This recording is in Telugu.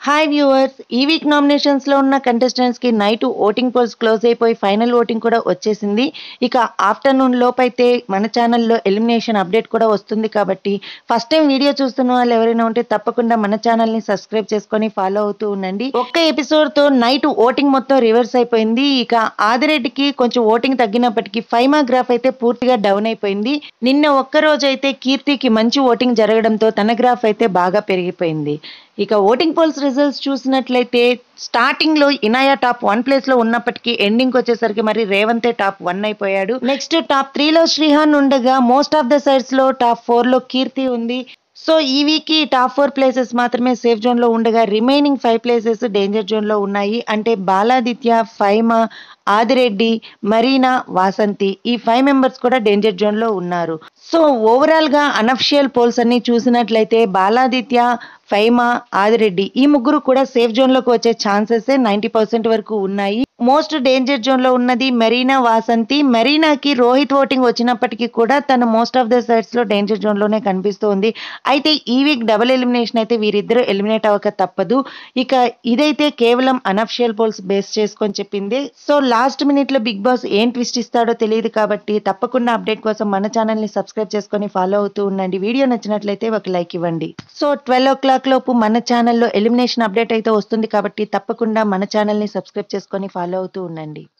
హాయ్ వ్యూవర్స్ ఈ వీక్ నామినేషన్స్ లో ఉన్న కంటెస్టెంట్స్ కి నైట్ ఓటింగ్ పోల్స్ క్లోజ్ అయిపోయి ఫైనల్ ఓటింగ్ కూడా వచ్చేసింది ఇక ఆఫ్టర్నూన్ లోపైతే మన ఛానల్లో ఎలిమినేషన్ అప్డేట్ కూడా వస్తుంది కాబట్టి ఫస్ట్ టైం వీడియో చూస్తున్న వాళ్ళు ఎవరైనా ఉంటే తప్పకుండా మన ఛానల్ ని సబ్స్క్రైబ్ చేసుకొని ఫాలో అవుతూ ఉండండి ఒక్క ఎపిసోడ్ తో నైట్ ఓటింగ్ మొత్తం రివర్స్ అయిపోయింది ఇక ఆదిరెడ్డికి కొంచెం ఓటింగ్ తగ్గినప్పటికీ ఫైమా గ్రాఫ్ అయితే పూర్తిగా డౌన్ అయిపోయింది నిన్న ఒక్క రోజు అయితే కీర్తికి మంచి ఓటింగ్ జరగడంతో తన గ్రాఫ్ అయితే బాగా పెరిగిపోయింది ఇక ఓటింగ్ పోల్స్ రిజల్ట్స్ చూసినట్లయితే స్టార్టింగ్ లో ఇనాయా టాప్ వన్ ప్లేస్ లో ఉన్నప్పటికీ ఎండింగ్ వచ్చేసరికి మరి రేవంతే టాప్ వన్ అయిపోయాడు నెక్స్ట్ టాప్ త్రీలో శ్రీహాన్ ఉండగా మోస్ట్ ఆఫ్ ద సైడ్స్ లో టాప్ ఫోర్ లో కీర్తి ఉంది సో ఈ వీక్ ఈ టాప్ ఫోర్ ప్లేసెస్ మాత్రమే సేఫ్ జోన్ లో ఉండగా remaining five places danger zone లో ఉన్నాయి అంటే బాలాదిత్య ఫైమా ఆదిరెడ్డి మరీనా వాసంతి ఈ ఫైవ్ మెంబర్స్ కూడా డేంజర్ జోన్ లో ఉన్నారు సో ఓవరాల్ గా అనఫిషియల్ పోల్స్ అన్ని చూసినట్లయితే బాలాదిత్య ఫైమా ఆదిరెడ్డి ఈ ముగ్గురు కూడా సేఫ్ జోన్ లోకి వచ్చే ఛాన్సెస్ నైంటీ పర్సెంట్ వరకు ఉన్నాయి మోస్ట్ డేంజర్ జోన్ లో ఉన్నది మెరీనా వాసంతి మెరీనాకి రోహిత్ ఓటింగ్ వచ్చినప్పటికీ కూడా తను మోస్ట్ ఆఫ్ ద సైడ్స్ లో డేంజర్ జోన్ లోనే కనిపిస్తుంది అయితే ఈ వీక్ డబుల్ ఎలిమినేషన్ అయితే వీరిద్దరు ఎలిమినేట్ అవ్వక తప్పదు ఇక ఇదైతే కేవలం అనఫిషియల్ పోల్స్ బేస్ చేసుకొని చెప్పింది సో లాస్ట్ మినిట్ లో బిగ్ బాస్ ఏం ట్విస్ట్ ఇస్తాడో తెలియదు కాబట్టి తప్పకుండా అప్డేట్ కోసం మన ఛానల్ ని సబ్స్క్రైబ్ చేసుకొని ఫాలో అవుతూ ఉండండి వీడియో నచ్చినట్లయితే ఒక లైక్ ఇవ్వండి సో ట్వెల్వ్ ఓ క్లాక్ లోపు మన ఛానల్లో ఎలిమినేషన్ అప్డేట్ అయితే వస్తుంది కాబట్టి తప్పకుండా మన ఛానల్ ని సబ్స్క్రైబ్ చేసుకొని ఫాలో అవుతూ ఉండండి